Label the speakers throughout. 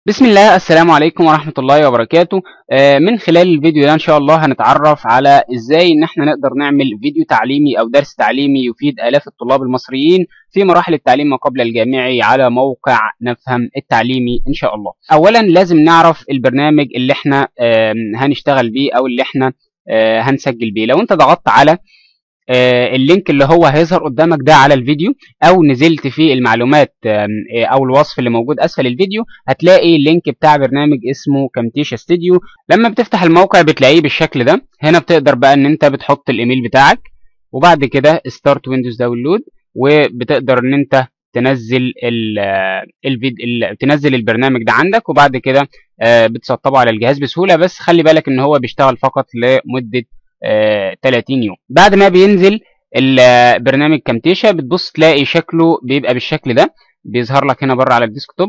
Speaker 1: بسم الله السلام عليكم ورحمة الله وبركاته آه، من خلال الفيديو ده ان شاء الله هنتعرف على ازاي ان احنا نقدر نعمل فيديو تعليمي او درس تعليمي يفيد الاف الطلاب المصريين في مراحل التعليم ما قبل الجامعي على موقع نفهم التعليمي ان شاء الله اولا لازم نعرف البرنامج اللي احنا آم، هنشتغل بيه او اللي احنا آه، هنسجل بيه لو انت ضغطت على آه، اللينك اللي هو هيظهر قدامك ده على الفيديو او نزلت في المعلومات آم، آه، او الوصف اللي موجود اسفل الفيديو هتلاقي اللينك بتاع برنامج اسمه كامتيشا ستوديو لما بتفتح الموقع بتلاقيه بالشكل ده هنا بتقدر بقى ان انت بتحط الايميل بتاعك وبعد كده ستارت ويندوز داونلود وبتقدر ان انت تنزل ال الفيد ال تنزل البرنامج ده عندك وبعد كده آه، بتسطبه على الجهاز بسهوله بس خلي بالك ان هو بيشتغل فقط لمده آه، 30 يوم بعد ما بينزل البرنامج كامتيشا بتبص تلاقي شكله بيبقى بالشكل ده بيظهر لك هنا بره على الديسكتوب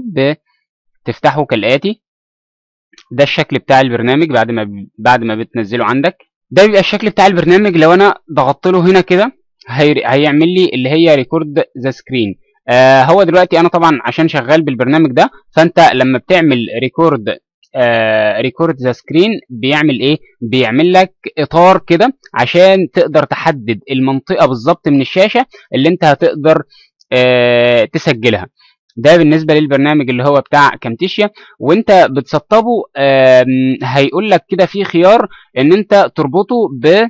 Speaker 1: تفتحه كالاتي ده الشكل بتاع البرنامج بعد ما بعد ما بتنزله عندك ده بيبقى الشكل بتاع البرنامج لو انا ضغطت له هنا كده هي... هيعمل لي اللي هي ريكورد ذا سكرين آه هو دلوقتي انا طبعا عشان شغال بالبرنامج ده فانت لما بتعمل ريكورد آه ريكورد ذا سكرين بيعمل ايه بيعمل لك اطار كده عشان تقدر تحدد المنطقه بالظبط من الشاشه اللي انت هتقدر آه تسجلها ده بالنسبه للبرنامج اللي هو بتاع كامتيشيا وانت بتسطبه آم، هيقول لك كده في خيار ان انت تربطه ب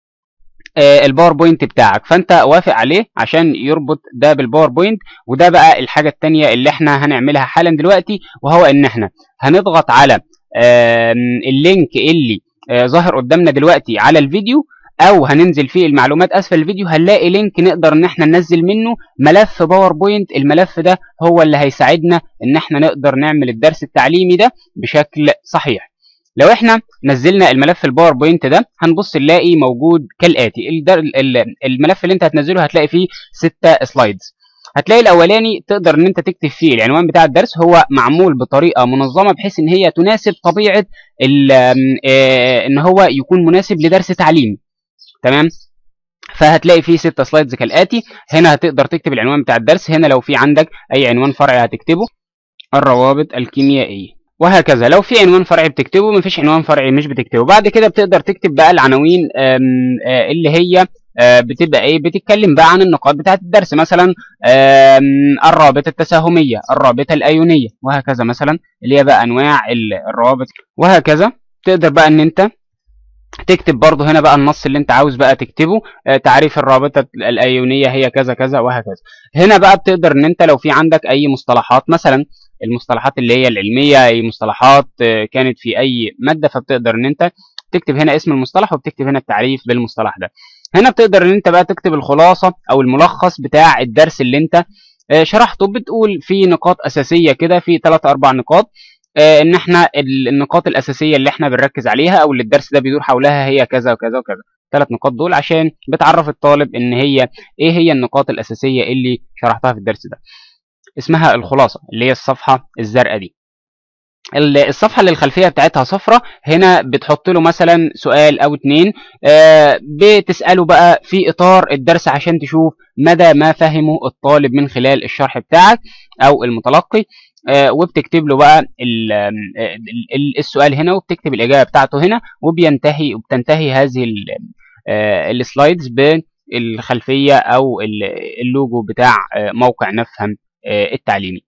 Speaker 1: آه، الباوربوينت بتاعك فانت وافق عليه عشان يربط ده بالباوربوينت وده بقى الحاجه التانية اللي احنا هنعملها حالا دلوقتي وهو ان احنا هنضغط على آم، اللينك اللي آه، ظاهر قدامنا دلوقتي على الفيديو او هننزل فيه المعلومات اسفل الفيديو هنلاقي لينك نقدر ان احنا ننزل منه ملف باوربوينت الملف ده هو اللي هيساعدنا ان احنا نقدر نعمل الدرس التعليمي ده بشكل صحيح لو احنا نزلنا الملف الباوربوينت ده هنبص نلاقي موجود كالاتي الدر... ال- الملف اللي انت هتنزله هتلاقي فيه ستة سلايدز هتلاقي الاولاني تقدر ان انت تكتب فيه العنوان بتاع الدرس هو معمول بطريقه منظمه بحيث ان هي تناسب طبيعه ال... آم، آه، ان هو يكون مناسب لدرس تعليمي تمام فهتلاقي فيه ستة سلايدز كالاتي هنا هتقدر تكتب العنوان بتاع الدرس هنا لو في عندك اي عنوان فرعي هتكتبه الروابط الكيميائيه وهكذا لو في عنوان فرعي بتكتبه مفيش عنوان فرعي مش بتكتبه بعد كده بتقدر تكتب بقى العناوين آم، آه، اللي هي آه، بتبقى ايه بتتكلم بقى عن النقاط بتاعه الدرس مثلا آم، الرابطه التساهميه الرابطه الايونيه وهكذا مثلا اللي هي بقى انواع ال- الروابط وهكذا تقدر بقى ان انت تكتب برضه هنا بقى النص اللي انت عاوز بقى تكتبه آه، تعريف الرابطه الايونيه هي كذا كذا وهكذا هنا بقى بتقدر ان انت لو في عندك اي مصطلحات مثلا المصطلحات اللي هي العلميه اي مصطلحات آه، كانت في اي ماده فبتقدر ان انت تكتب هنا اسم المصطلح وبتكتب هنا التعريف بالمصطلح ده هنا بتقدر ان انت بقى تكتب الخلاصه او الملخص بتاع الدرس اللي انت آه، شرحته بتقول في نقاط اساسيه كده في 3 4 نقاط آه، ان احنا ال- النقاط الاساسيه اللي احنا بنركز عليها او اللي الدرس ده بيدور حولها هي كذا وكذا وكذا ثلاث نقاط دول عشان بتعرف الطالب ان هي ايه هي النقاط الاساسيه اللي شرحتها في الدرس ده اسمها الخلاصه اللي هي الصفحه الزرقاء دي ال- الصفحه اللي الخلفيه بتاعتها صفرة هنا بتحط له مثلا سؤال او اتنين آه، بتساله بقى في اطار الدرس عشان تشوف مدى ما فهمه الطالب من خلال الشرح بتاعك او المتلقي آه، وبتكتب له بقى ال- آم، آه، ال- ال- السؤال هنا وبتكتب الاجابه بتاعته هنا وبينتهي وبتنتهي هذه ال- آه، السلايدز بالخلفيه او ال- اللوجو بتاع آه، موقع نفهم آه، التعليمي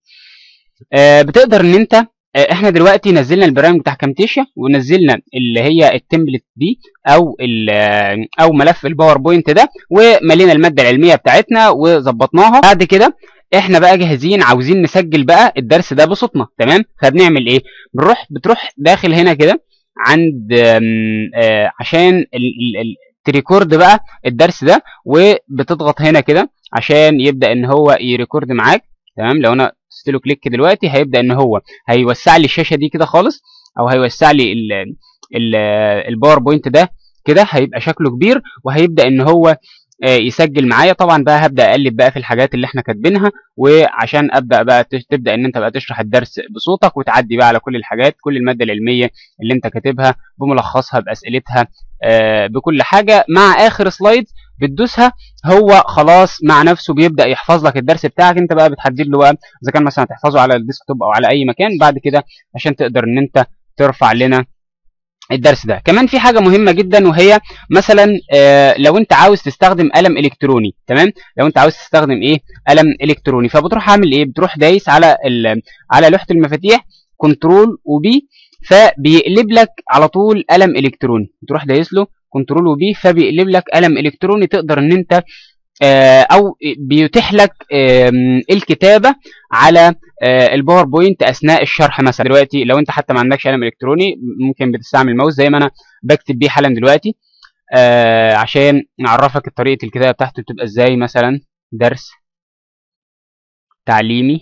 Speaker 1: آه، بتقدر ان انت آه، احنا دلوقتي نزلنا البرنامج بتاع كامتيشيا ونزلنا اللي هي التمبلت دي او ال- آه، او ملف الباوربوينت ده وملينا الماده العلميه بتاعتنا وظبطناها بعد كده احنا بقى جاهزين عاوزين نسجل بقى الدرس ده بصوتنا تمام فبنعمل ايه بنروح بتروح داخل هنا كده عند آم، آه، عشان ال- ال- ال- تريكورد بقى الدرس ده وبتضغط هنا كده عشان يبدا ان هو يريكورد معاك تمام لو انا دوست له كليك دلوقتي هيبدا ان هو هيوسع لي الشاشه دي كده خالص او هيوسع لي ال ال الباوربوينت ده كده هيبقى شكله كبير وهيبدا ان هو آه، يسجل معايا طبعا بقى هبدا اقلب بقى في الحاجات اللي احنا كاتبينها وعشان ابدا بقى تش- تبدا ان انت بقى تشرح الدرس بصوتك وتعدي بقى على كل الحاجات كل الماده العلميه اللي انت كاتبها بملخصها باسئلتها آه، بكل حاجه مع اخر سلايد بتدوسها هو خلاص مع نفسه بيبدا يحفظ لك الدرس بتاعك انت بقى بتحدد له بقى اذا كان مثلا هتحفظه على الديسكتوب او على اي مكان بعد كده عشان تقدر ان انت ترفع لنا الدرس ده كمان في حاجه مهمه جدا وهي مثلا آه لو انت عاوز تستخدم قلم الكتروني تمام لو انت عاوز تستخدم ايه قلم الكتروني فبتروح عامل ايه بتروح دايس على على لوحه المفاتيح كنترول وبي فبيقلب لك على طول قلم الكتروني تروح دايس له كنترول وبي فبيقلب لك قلم الكتروني تقدر ان انت او بيتيح لك الكتابه على الباوربوينت اثناء الشرح مثلا دلوقتي لو انت حتى ما عندكش قلم الكتروني ممكن بتستعمل ماوس زي ما انا بكتب بيه حالا دلوقتي عشان نعرفك طريقه الكتابه بتاعته بتبقى ازاي مثلا درس تعليمي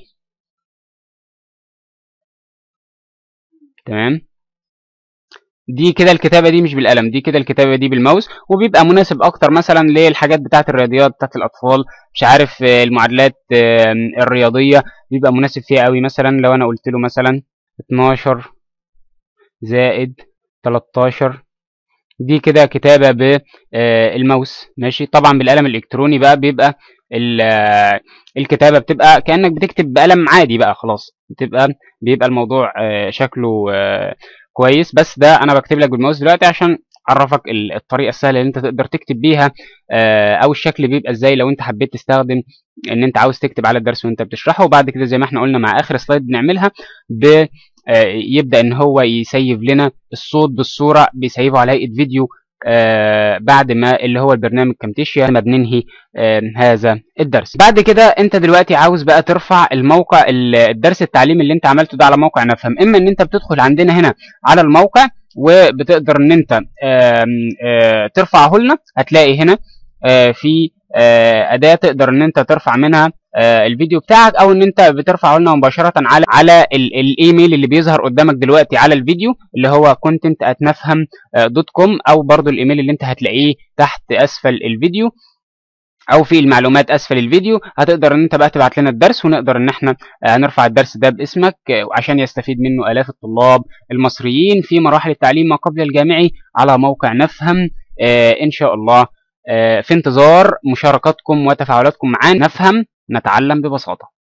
Speaker 1: تمام دي كده الكتابه دي مش بالقلم دي كده الكتابه دي بالماوس وبيبقى مناسب اكتر مثلا للحاجات بتاعه الرياضيات بتاعه الاطفال مش عارف المعادلات الرياضيه بيبقى مناسب فيها قوي مثلا لو انا قلت له مثلا 12 زائد 13 دي كده كتابه بالماوس ماشي طبعا بالقلم الالكتروني بقى بيبقى الكتابه بتبقى كانك بتكتب بقلم عادي بقى خلاص بتبقى بيبقى الموضوع شكله كويس بس ده انا بكتب لك بالماوس دلوقتي عشان اعرفك الطريقه السهله اللي انت تقدر تكتب بيها او الشكل بيبقى ازاي لو انت حبيت تستخدم ان انت عاوز تكتب على الدرس وانت بتشرحه وبعد كده زي ما احنا قلنا مع اخر سلايد بنعملها ب يبدا ان هو يسيف لنا الصوت بالصوره بيسيفه على هيئه فيديو آه بعد ما اللي هو البرنامج كامتيشيا ما بننهي آه هذا الدرس بعد كده انت دلوقتي عاوز بقى ترفع الموقع الدرس التعليمي اللي انت عملته ده على موقع نفهم اما ان انت بتدخل عندنا هنا على الموقع وبتقدر ان انت آه ترفعه لنا هتلاقي هنا في اداه تقدر ان انت ترفع منها الفيديو بتاعك او ان انت بترفعه لنا مباشره على على الايميل اللي بيظهر قدامك دلوقتي على الفيديو اللي هو content@nafham.com او برضو الايميل اللي انت هتلاقيه تحت اسفل الفيديو او في المعلومات اسفل الفيديو هتقدر ان انت بقى تبعت لنا الدرس ونقدر ان احنا نرفع الدرس ده باسمك عشان يستفيد منه الاف الطلاب المصريين في مراحل التعليم ما قبل الجامعي على موقع نفهم ان شاء الله في انتظار مشاركاتكم وتفاعلاتكم معانا نفهم نتعلم ببساطة